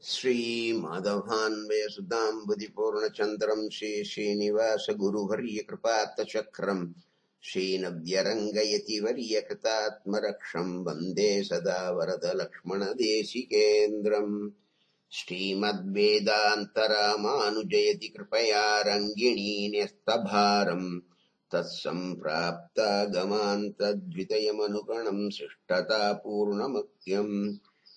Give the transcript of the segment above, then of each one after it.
श्रीमाधवान्वयसुताम्बुदिपूर्णचन्द्रम् श्रीश्रीनिवासगुरुवर्यकृपात्तचक्रम् श्रीनव्यरङ्गयति वर्यकृतात्मरक्षम् वन्दे सदा वरदलक्ष्मणदेशिकेन्द्रम् श्रीमद्वेदान्तरामानुजयति कृपया रङ्गिणी न्यस्तभारम् तत्सम्प्राप्तागमान्तद्वितयमनुगणम् शिष्टतापूर्णमत्यम्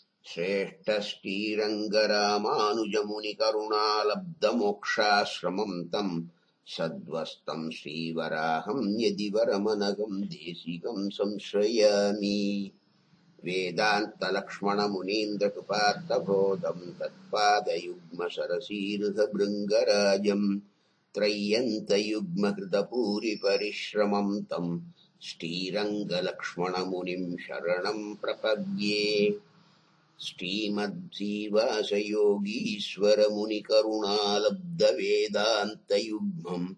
श्रेष्ठश्रीरङ्गरामानुजमुनिकरुणालब्धमोक्षाश्रमम् तम् सद्वस्तम् श्रीवराहम् यदि वरमनघम् देशिकम् संश्रयामि वेदान्तलक्ष्मणमुनीन्द्रकृपार्थबोधम् तत्पादयुग्मसरसीरुधभृङ्गराजम् त्रय्यन्तयुग्मकृतपूरिपरिश्रमम् तम् श्रीरङ्गलक्ष्मणमुनिम् शरणम् प्रपद्ये श्रीमद्जीवासयोगीश्वरमुनिकरुणालब्धवेदान्तयुग्मम्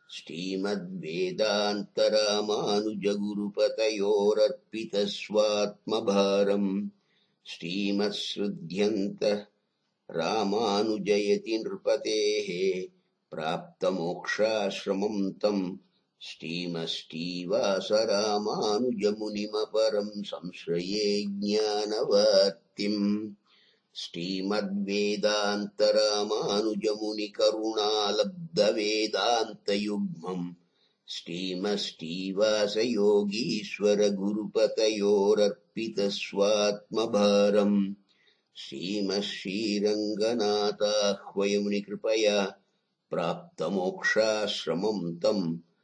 श्रीमद्वेदान्तरामानुजगुरुपतयोरर्पितस्वात्मभारम् श्रीमत्सृध्यन्त रामानुजयति नृपतेः प्राप्तमोक्षाश्रमम् तम् श्रीमष्टीवासरामानुजमुनिमपरम् संश्रये ज्ञानवर्तिम् श्रीमद्वेदान्तरामानुजमुनिकरुणालब्धवेदान्तयुग्मम् श्रीमष्टीवासयोगीश्वरगुरुपतयोरर्पितस्वात्मभारम् श्रीमश्रीरङ्गनाथाह्वयमुनिकृपया प्राप्तमोक्षाश्रमम् तम्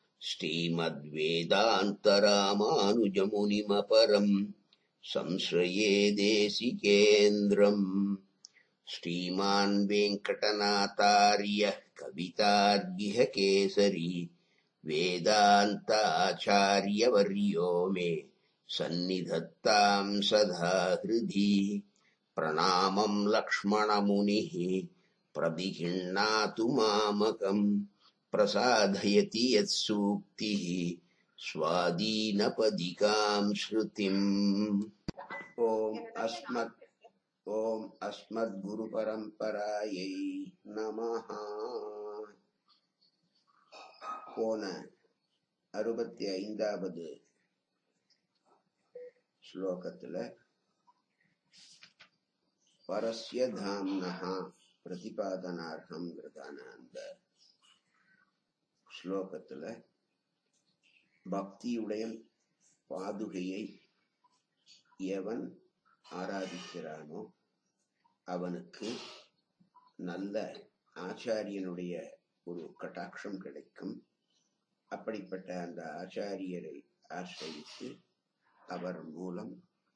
श्रीमद्वेदान्तरामानुजमुनिमपरम् संश्रये देशिकेन्द्रम् श्रीमान् वेङ्कटनाथार्यः कवितार्गिह केसरी वेदान्ताचार्यवर्यो मे सन्निधत्ताम् सदा हृदि प्रणामम् लक्ष्मणमुनिः प्रदिहिण्णातु मामकम् प्रसादयति यत्सूक्तिः स्वादीनपदिकाम् श्रुतिम् ॐ अस्मत् ॐ अस्मद्गुरुपरम्परायै நமஹ போன அறுபத்தி ஐந்தாவது ஸ்லோகத்துல பரஸ்ய தாம்னஹா பிரதிபாதனார்ஹம்ங்கிறதான அந்த ஸ்லோகத்துல பக்தியுடைய பாதுகையை எவன் ஆராதிக்கிறானோ அவனுக்கு நல்ல ஆச்சாரியனுடைய ஒரு கட்டாட்சம் கிடைக்கும் அப்படிப்பட்ட அந்த ஆச்சாரியரை ஆசிரியித்து அவர் மூலம்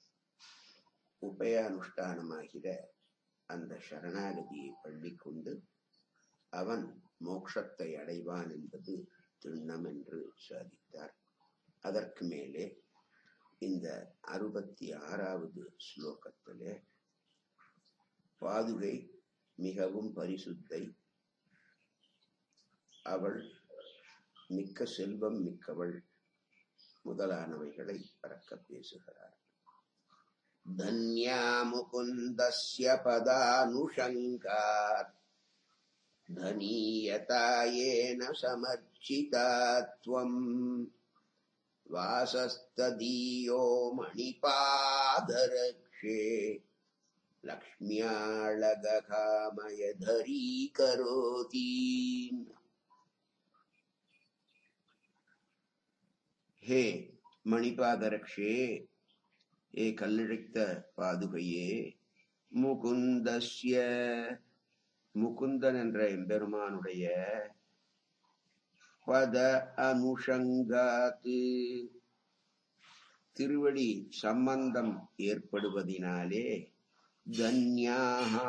உபயானுஷ்டானமாகிற அந்த சரணாகதியை பள்ளிக்கொண்டு அவன் மோட்சத்தை அடைவான் என்பது திண்ணம் என்று சாதித்தார் அதற்கு மேலே இந்த அறுபத்தி ஆறாவது ஸ்லோகத்திலே பாதுகை மிகவும் பரிசுத்தை அவள் மிக்க செல்வம் மிக்கவள் முதலானவைகளை பறக்க பேசுகிறார் தன்யா முகுந்தஸ்ய பதானுஷங்காத் धनीयतायेन समर्चिता त्वम् वासस्तदीयो मणिपादरक्षे लक्ष्म्याळगकामयधरीकरोति ஹே மணிபாதரக்ஷே ஏ கல்லழைத்த பாதுகையே முகுந்தஸ்ய முகுந்தன் என்ற எம்பெருமானுடைய பத அனுஷங்காத்து திருவடி சம்பந்தம் ஏற்படுவதினாலே தன்யாகா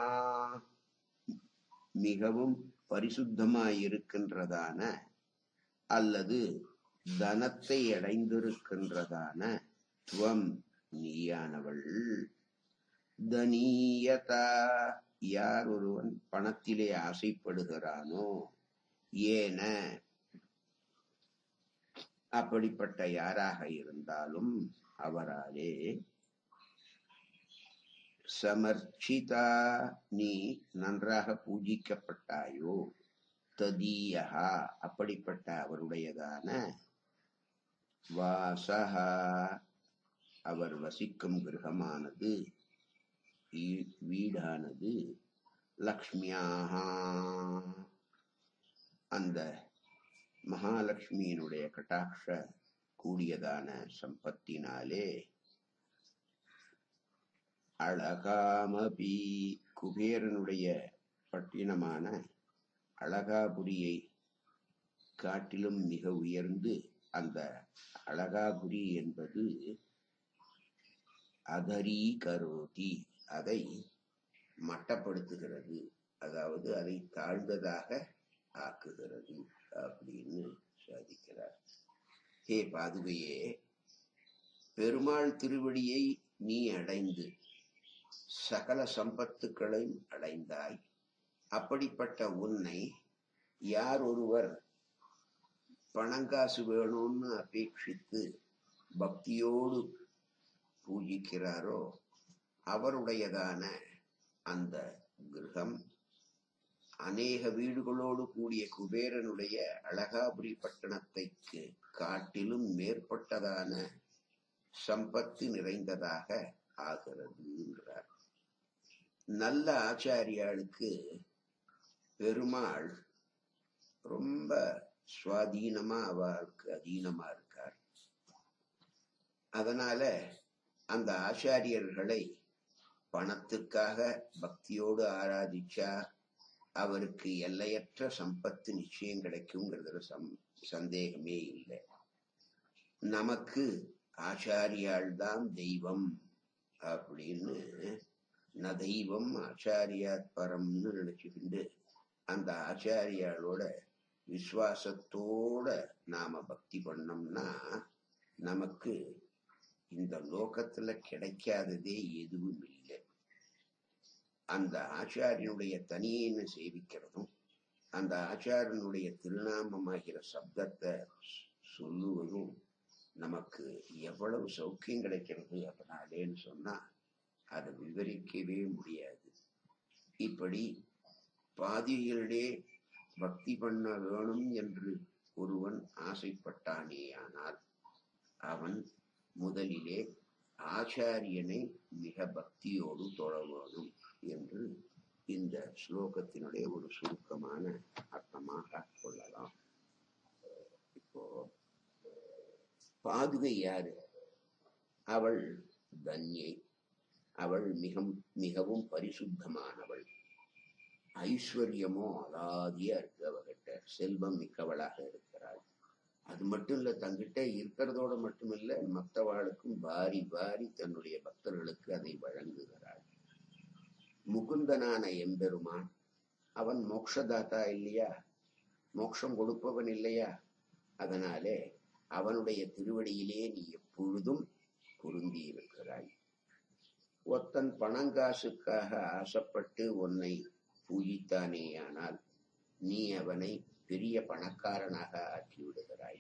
மிகவும் பரிசுத்தமாயிருக்கின்றதான அல்லது தனத்தை அடைந்திருக்கின்றதான துவம் நீயானவள் தனீயதா யார் ஒருவன் பணத்திலே ஆசைப்படுகிறானோ ஏன அப்படிப்பட்ட யாராக இருந்தாலும் அவராலே சமர்ச்சிதா நீ நன்றாக பூஜிக்கப்பட்டாயோ ததீயஹா அப்படிப்பட்ட அவருடையதான வாசஹா அவர் வசிக்கும் கிரகமானது வீ- வீடானது லக்ஷ்மியாக அந்த மகாலட்சுமியினுடைய கட்டாட்ச கூடியதான சம்பத்தினாலே அழகாமபி குபேரனுடைய பட்டினமான அழகாபுரியை காட்டிலும் மிக உயர்ந்து அந்த அழகாபுரி என்பது அதரி கரோதி அதை மட்டப்படுத்துகிறது அதாவது அதை தாழ்ந்ததாக ஆக்குகிறது அப்படின்னு சாதிக்கிறார் ஹே பாதுகையே பெருமாள் திருவடியை நீ அடைந்து சகல சம்பத்துக்களையும் அடைந்தாய் அப்படிப்பட்ட உன்னை யார் ஒருவர் பணங்காசு வேணும்னு அபேட்சித்து பக்தியோடு பூஜிக்கிறாரோ அவருடையதான அந்த கிரகம் அநேக வீடுகளோடு கூடிய குபேரனுடைய அழகாபுரி பட்டணத்தைக்கு காட்டிலும் மேற்பட்டதான சம்பத்து நிறைந்ததாக ஆகிறது என்கிறார் நல்ல ஆச்சாரியாளுக்கு பெருமாள் ரொம்ப சுவாதீனமா அவருக்கு அதீனமா இருக்கார் அதனால அந்த ஆச்சாரியர்களை பணத்துக்காக பக்தியோடு ஆராதிச்சா அவருக்கு எல்லையற்ற சம்பத்து நிச்சயம் கிடைக்குங்கிறதுல சம் சந்தேகமே இல்லை நமக்கு ஆச்சாரியாள் தான் தெய்வம் அப்படின்னு ந தெய்வம் ஆச்சாரியாத் பரம்னு நினைச்சுக்கிண்டு அந்த ஆச்சாரியாளோட விசுவாசத்தோட நாம பக்தி பண்ணோம்னா நமக்கு இந்த லோகத்துல கிடைக்காததே எதுவும் இல்லை அந்த ஆச்சாரியனுடைய தனியனை சேவிக்கிறதும் அந்த ஆச்சாரியனுடைய திருநாமமாகிற சப்தத்தை சொல்லுவதும் நமக்கு எவ்வளவு சௌக்கியம் கிடைக்கிறது அதனாலேன்னு சொன்னா அதை விவரிக்கவே முடியாது இப்படி பாதிகளிலே பக்தி பண்ண வேணும் என்று ஒருவன் ஆசைப்பட்டானேயானால் அவன் முதலிலே ஆச்சாரியனை மிக பக்தியோடு தொழ வேணும் என்று இந்த ஸ்லோகத்தினுடைய ஒரு சுருக்கமான அர்த்தமாக கொள்ளலாம் இப்போ பாதுகை யாரு அவள் தன்யை அவள் மிக மிகவும் பரிசுத்தமானவள் ஐஸ்வர்யமோ அலாதியா இருக்கு அவகிட்ட செல்வம் மிக்கவளாக இருக்கிறாள் அது மட்டும் இல்ல தங்கிட்ட இருக்கிறதோட மட்டுமில்ல மற்றவாளுக்கும் வாரி வாரி தன்னுடைய பக்தர்களுக்கு அதை வழங்குகிறாள் முகுந்தனான எம்பெருமான் அவன் மோக்ஷதாத்தா இல்லையா மோட்சம் கொடுப்பவன் இல்லையா அதனாலே அவனுடைய திருவடியிலே நீ எப்பொழுதும் பொருந்தி இருக்கிறாய் ஒருத்தன் பணங்காசுக்காக ஆசைப்பட்டு உன்னை பூஜித்தானேயானால் நீ அவனை பெரிய பணக்காரனாக ஆக்கி விடுகிறாய்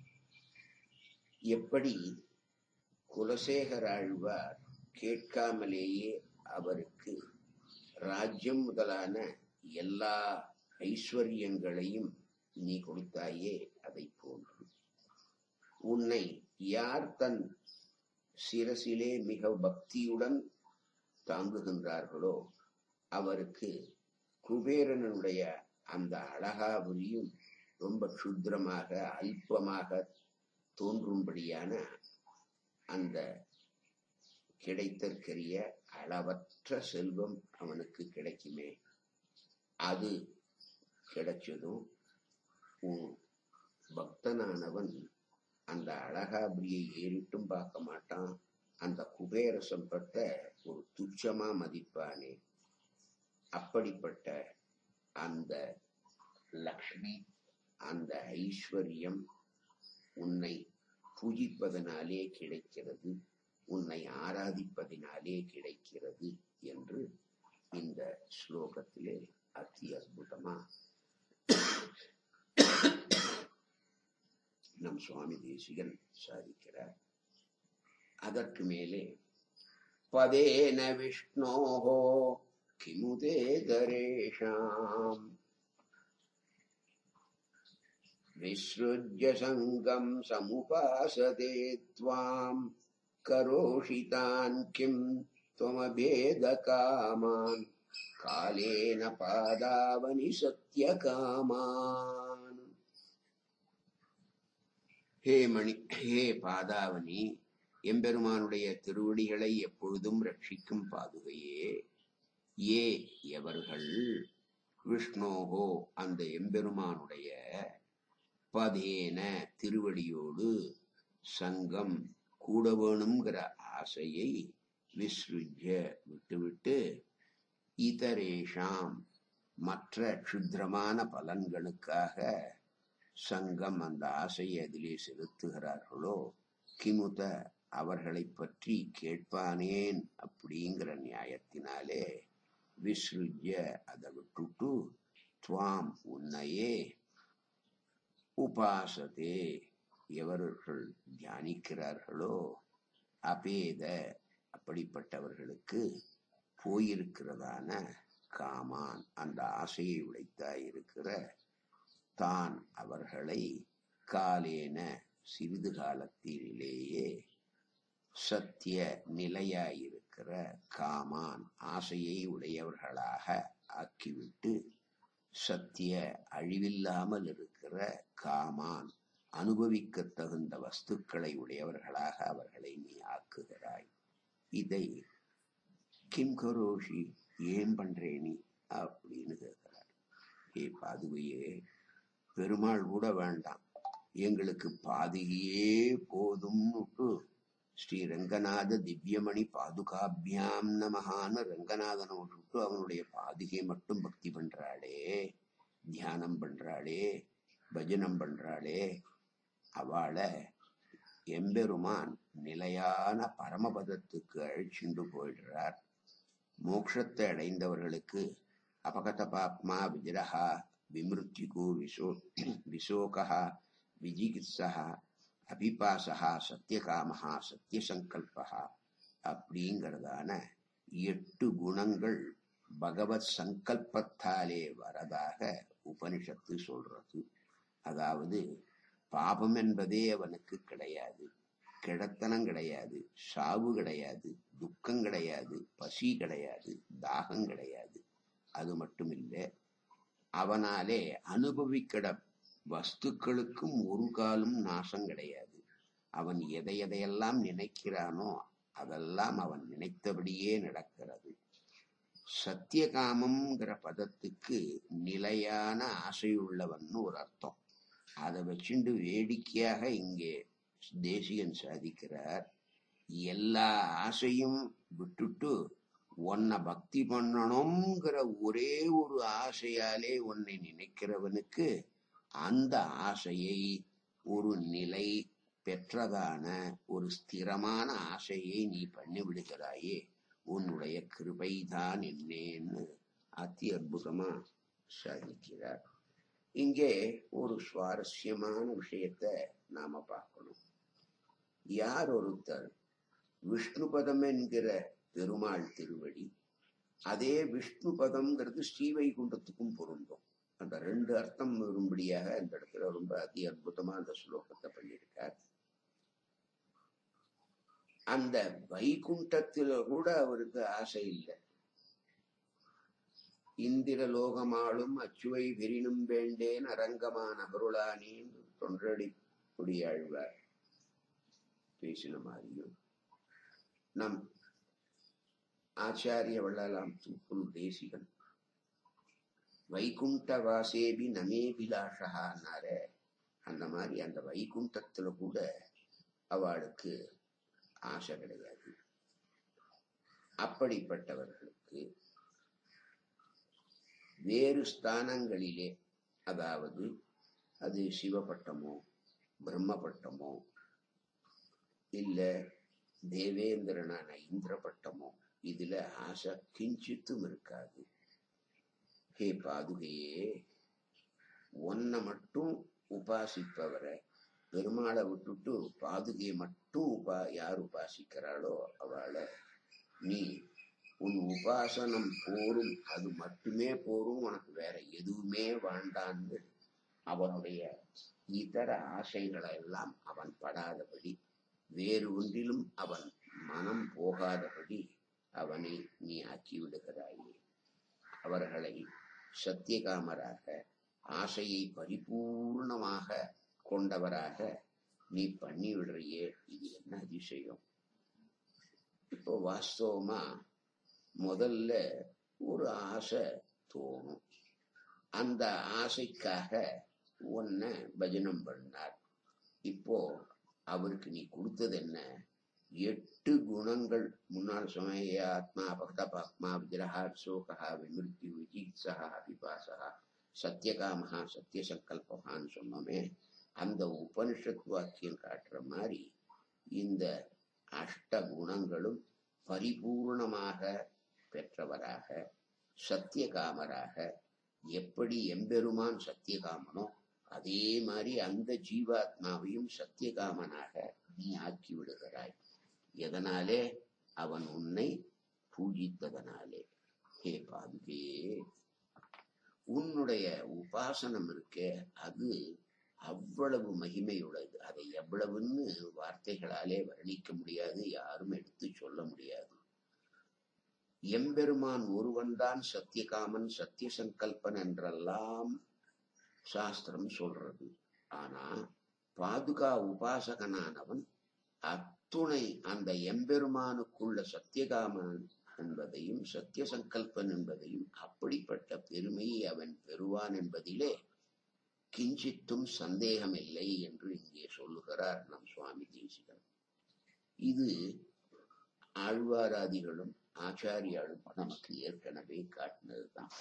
எப்படி குலசேகராழ்வார் கேட்காமலேயே அவருக்கு ராஜ்யம் முதலான எல்லா ஐஸ்வர்யங்களையும் நீ கொடுத்தாயே அதை போன்று உன்னை யார் தன் சிரசிலே மிக பக்தியுடன் தாங்குகின்றார்களோ அவருக்கு குபேரனுடைய அந்த அழகாபுரியும் ரொம்ப க்ஷுத்ரமாக அல்பமாக தோன்றும்படியான அந்த கிடைத்தற்கரிய அளவற்ற செல்வம் அவனுக்கு கிடைக்குமே அது கிடைச்சதும் உன் பக்தனானவன் அந்த அழகாபுரியை ஏறிட்டும் பார்க்க மாட்டான் அந்த குபேர சம்பத்தை ஒரு துச்சமா மதிப்பானே அப்படிப்பட்ட அந்த லக்ஷ்மி அந்த ஐஸ்வர்யம் உன்னை பூஜிப்பதனாலே கிடைக்கிறது உன்னை ஆராதிப்பதினாலே கிடைக்கிறது என்று இந்த ஸ்லோகத்திலே அதி அற்புதமா நம் சுவாமி தேசிகன் சாதிக்கிறார் அதற்கு மேலே पदेन विष्णोः किमुते दरेषाम् विसृज्य सङ्गम् समुपासते त्वाम् करोषि तान् किम् त्वमभेदकामान् कालेन पादावनि सत्यकामान् ஹே மணி ஹே பாதாவனி எம்பெருமானுடைய திருவடிகளை எப்பொழுதும் ரட்சிக்கும் பாதுகையே ஏ எவர்கள் விஷ்ணோகோ அந்த எம்பெருமானுடைய பதேன திருவடியோடு சங்கம் கூட வேணுங்கிற ஆசையை விஸ்ருஜ விட்டுவிட்டு இதரேஷாம் மற்ற க்ஷுத்ரமான பலன்களுக்காக சங்கம் அந்த ஆசையை அதிலே செலுத்துகிறார்களோ கிமுத அவர்களை பற்றி கேட்பானேன் அப்படிங்கிற நியாயத்தினாலே விஸ்ருஜ அதை விட்டுட்டு துவாம் உன்னையே உபாசதே எவர்கள் தியானிக்கிறார்களோ அபேத அப்படிப்பட்டவர்களுக்கு போயிருக்கிறதான காமான் அந்த ஆசையை உடைத்தாய் இருக்கிற தான் அவர்களை காலேன சிறிது காலத்திலேயே சத்திய நிலையாயிருக்கிற காமான் ஆசையை உடையவர்களாக ஆக்கிவிட்டு சத்திய அழிவில்லாமல் இருக்கிற காமான் அனுபவிக்க தகுந்த வஸ்துக்களை உடையவர்களாக அவர்களை நீ ஆக்குகிறாய் இதை கிம் கரோஷி ஏன் பண்றே நீ அப்படின்னு கேட்கிறார் ஏ பாதுகையே பெருமாள் கூட வேண்டாம் எங்களுக்கு பாதுகையே போதும்னுட்டு ஸ்ரீ ரங்கநாத திவ்யமணி பாதுகாபியாம் நமகான்னு ரங்கநாதனை விட்டுட்டு அவனுடைய பாதுகை மட்டும் பக்தி பண்றாளே தியானம் பண்றாளே பஜனம் பண்றாளே அவளை எம்பெருமான் நிலையான பரமபதத்துக்கு அழிச்சுண்டு போயிடுறார் மோட்சத்தை அடைந்தவர்களுக்கு அபகத பாப்மா விஜரஹா விமிருத்யுகு விசோ விசோகா விஜிகித்சா அபிபாசா சத்தியகாமஹா சத்தியசங்கல்பா அப்படிங்கிறதான எட்டு குணங்கள் பகவத் சங்கல்பத்தாலே வரதாக உபனிஷத்து சொல்றது அதாவது பாபம் என்பதே அவனுக்கு கிடையாது கிடத்தனம் கிடையாது சாவு கிடையாது துக்கம் கிடையாது பசி கிடையாது தாகம் கிடையாது அது மட்டும் இல்லை அவனாலே அனுபவிக்கிற வஸ்துக்களுக்கும் ஒரு காலும் நாசம் கிடையாது அவன் எதை எதையெல்லாம் நினைக்கிறானோ அதெல்லாம் அவன் நினைத்தபடியே நடக்கிறது சத்தியகாமம்ங்கிற பதத்துக்கு நிலையான ஆசையுள்ளவன் ஒரு அர்த்தம் அதை வச்சுண்டு வேடிக்கையாக இங்கே தேசிகன் சாதிக்கிறார் எல்லா ஆசையும் விட்டுட்டு உன்னை பக்தி பண்ணணுங்கிற ஒரே ஒரு ஆசையாலே உன்னை நினைக்கிறவனுக்கு அந்த ஆசையை ஒரு நிலை பெற்றதான ஒரு ஸ்திரமான ஆசையை நீ பண்ணி விடுகிறாயே உன்னுடைய கிருபைதான் என்னேன்னு அதி அற்புதமா சாதிக்கிறார் இங்கே ஒரு சுவாரஸ்யமான விஷயத்த நாம பார்க்கணும் யார் ஒருத்தர் விஷ்ணு பதம் என்கிற பெருமாள் திருவடி அதே விஷ்ணு பதம்ங்கிறது ஸ்ரீவைகுண்டத்துக்கும் பொருந்தும் அந்த ரெண்டு அர்த்தம் வரும்படியாக இந்த இடத்துல ரொம்ப அதி அற்புதமா அந்த ஸ்லோகத்தை பண்ணியிருக்கார் அந்த வைகுண்டத்துல கூட அவருக்கு ஆசை இல்லை இந்திர லோகமாளும் அச்சுவை விரினும் வேண்டேன் அரங்கமான அருளானின்னு தொன்றடி குடியாழ்வார் பேசின மாதிரியும் நம் ஆச்சாரிய வள்ளலாம் தூக்குல் தேசிகன் வைகுண்ட வாசேபி நமேபிலாஷான்னார அந்த மாதிரி அந்த வைகுண்டத்துல கூட அவளுக்கு ஆசை கிடையாது அப்படிப்பட்டவர்களுக்கு வேறு ஸ்தானங்களிலே அதாவது அது சிவபட்டமோ பிரம்மபட்டமோ இல்ல தேவேந்திரனான இந்திர பட்டமோ இதுல ஆசை கிஞ்சித்தும் இருக்காது ஹே பாதுகையே ஒன்ன மட்டும் உபாசிப்பவரை பெருமாளை விட்டுட்டு பாதுகையை மட்டும் உபா யார் உபாசிக்கிறாளோ அவளை நீ உன் உபாசனம் போரும் அது மட்டுமே போரும் உனக்கு வேற எதுவுமே வேண்டான்னு அவனுடைய இதர ஆசைகளை எல்லாம் அவன் படாதபடி வேறு ஒன்றிலும் அவன் மனம் போகாதபடி அவனை நீ ஆக்கி விடுகிறாயே அவர்களை சத்தியகாமராக ஆசையை பரிபூர்ணமாக கொண்டவராக நீ பண்ணி விடுறியே இது என்ன அதிசயம் இப்போ வாஸ்தவமா முதல்ல ஒரு ஆசை தோணும் அந்த ஆசைக்காக உன்னை பஜனம் பண்ணார் இப்போ அவருக்கு நீ கொடுத்தது என்ன எட்டு குணங்கள் முன்னாள் சமய ஆத்மா பக்தபாத்மா விக்கிரகா சோகா விமிருத்தி விஜித்ஸா பிபாசா சத்தியகாமஹா சத்திய சங்கல்பகான்னு சொன்னோமே அந்த உபனிஷத் வாக்கியம் காட்டுற மாதிரி இந்த அஷ்ட குணங்களும் பரிபூர்ணமாக பெற்றவராக சத்தியகாமராக எப்படி எம்பெருமான் சத்தியகாமனோ அதே மாதிரி அந்த ஜீவாத்மாவையும் சத்தியகாமனாக நீ ஆக்கி விடுகிறாய் எதனாலே அவன் உன்னை பூஜித்ததனாலே ஹே பாதுகே உன்னுடைய உபாசனம் இருக்கே அது அவ்வளவு மகிமையுள்ளது அதை எவ்வளவுன்னு வார்த்தைகளாலே வர்ணிக்க முடியாது யாரும் எடுத்து சொல்ல முடியாது எம்பெருமான் ஒருவன்தான் சத்தியகாமன் சத்திய சங்கல்பன் என்றெல்லாம் சாஸ்திரம் சொல்றது ஆனா பாதுகா உபாசகனானவன் அத்துணை அந்த எம்பெருமானுக்குள்ள சத்தியகாமன் என்பதையும் சத்திய சங்கல்பன் என்பதையும் அப்படிப்பட்ட பெருமையை அவன் பெறுவான் என்பதிலே கிஞ்சித்தும் சந்தேகமில்லை என்று இங்கே சொல்லுகிறார் நம் சுவாமி தேசிகன் இது ஆழ்வாராதிகளும் ஆச்சாரியாலும் நமக்கு ஏற்கனவே காட்டினதுதான்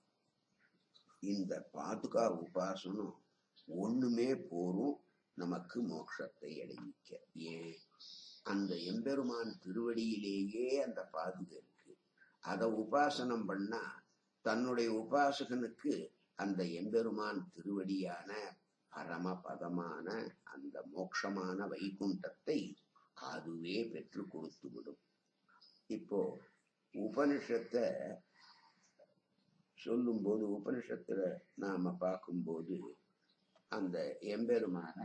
இந்த பாதுகா உபாசனம் ஒண்ணுமே போரும் நமக்கு மோட்சத்தை அடைவிக்க ஏன் அந்த எம்பெருமான் திருவடியிலேயே அந்த பாதுகை இருக்கு அதை உபாசனம் பண்ணா தன்னுடைய உபாசகனுக்கு அந்த எம்பெருமான் திருவடியான பரமபதமான அந்த மோட்சமான வைகுண்டத்தை அதுவே பெற்று கொடுத்து விடும் இப்போ உபனிஷத்தை சொல்லும்போது உபனிஷத்துல நாம பார்க்கும்போது அந்த எம்பெருமான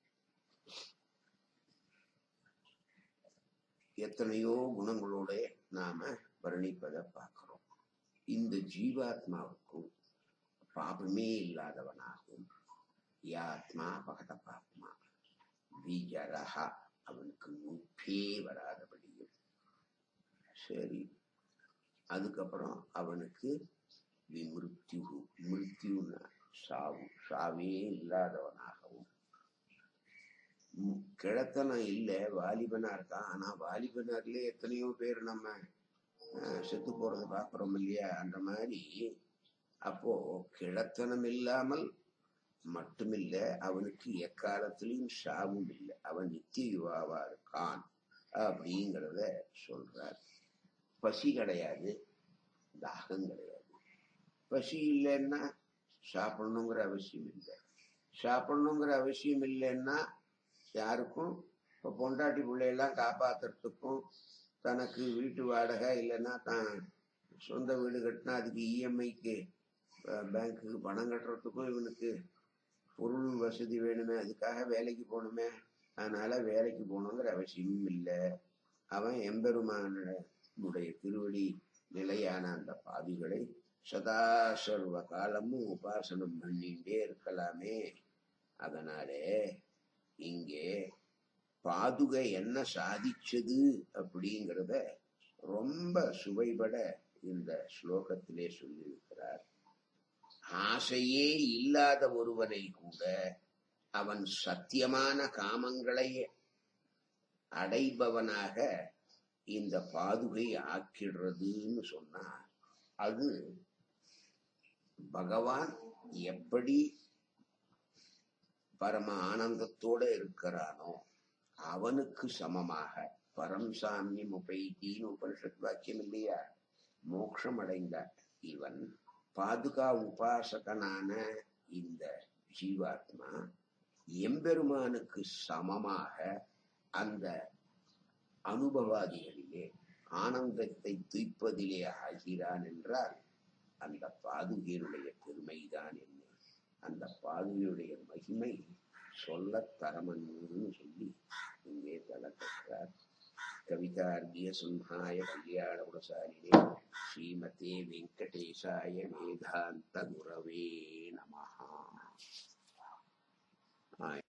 எத்தனையோ குணங்களோட நாம வர்ணிப்பதை பார்க்கிறோம் இந்த ஜீவாத்மாவுக்கும் பாபமே இல்லாதவனாகும் யாத்மா பகதபாத்மா விஜரஹா அவனுக்கு நுப்பே வராதபடியும் சரி அதுக்கப்புறம் அவனுக்கு விமிருத்யு மிருத்யுன்னா சாவு சாவே இல்லாதவனாகவும் ம், கிழத்தனம் இல்லை வாலிபனா இருக்கான் ஆனா வாலிபனார்ல எத்தனையோ பேர் நம்ம அஹ், செத்து போறதை பார்க்கிறோம் இல்லையா அந்த மாதிரி அப்போ கிழத்தனம் இல்லாமல் மட்டுமில்ல அவனுக்கு எக்காலத்திலையும் சாவும் இல்லை அவன் நித்திய யுவாவா இருக்கான் அப்படிங்கிறத சொல்றார் பசி கிடையாது தாகம் கிடையாது பசி இல்லைன்னா சாப்பிடணுங்கிற அவசியம் இல்லை சாப்பிடணுங்கிற அவசியம் இல்லைன்னா யாருக்கும் இப்போ பொண்டாட்டி பிள்ளையெல்லாம் காப்பாத்துறதுக்கும் தனக்கு வீட்டு வாடகை இல்லைன்னா தான் சொந்த வீடு கட்டினா அதுக்கு இஎம்ஐக்கு பேங்க்குக்கு பணம் கட்டுறதுக்கும் இவனுக்கு பொருள் வசதி வேணுமே அதுக்காக வேலைக்கு போகணுமே அதனால வேலைக்கு போகணுங்கிற அவசியமும் இல்லை அவன் எம்பெருமானுடைய திருவடி நிலையான அந்த பாவிகளை சதா சர்வ காலமும் உபாசனம் பண்ணிட்டே இருக்கலாமே அதனாலே இங்கே பாதுகை என்ன சாதிச்சது அப்படிங்கிறத ரொம்ப சுவைபட இந்த ஸ்லோகத்திலே சொல்லியிருக்கிறார் ஆசையே இல்லாத ஒருவனை கூட அவன் சத்தியமான காமங்களை அடைபவனாக இந்த பாதுகை ஆக்கிடுறதுன்னு சொன்னா அது பகவான் எப்படி பரம ஆனந்தத்தோட இருக்கிறானோ அவனுக்கு சமமாக பரம் சாமியம் உபைத்தின்னு உபனிஷத் வாக்கியம் இல்லையா மோட்சம் அடைந்த இவன் பாதுகா உபாசகனான இந்த ஜீவாத்மா எம்பெருமானுக்கு சமமாக அந்த அனுபவாதிகளிலே ஆனந்தத்தை துய்ப்பதிலே ஆகிறான் என்றால் அந்த பாதுகையினுடைய பெருமைதான் என்ன அந்த பாதுகையுடைய மகிமை சொல்ல தரமன்னு சொல்லி இங்கே தலக்கற்றார் கவிதார்கிய சிம்ஹாய கல்யாண குணசாலினே ஸ்ரீமதே வெங்கடேசாய வேதாந்த குரவே நமஹா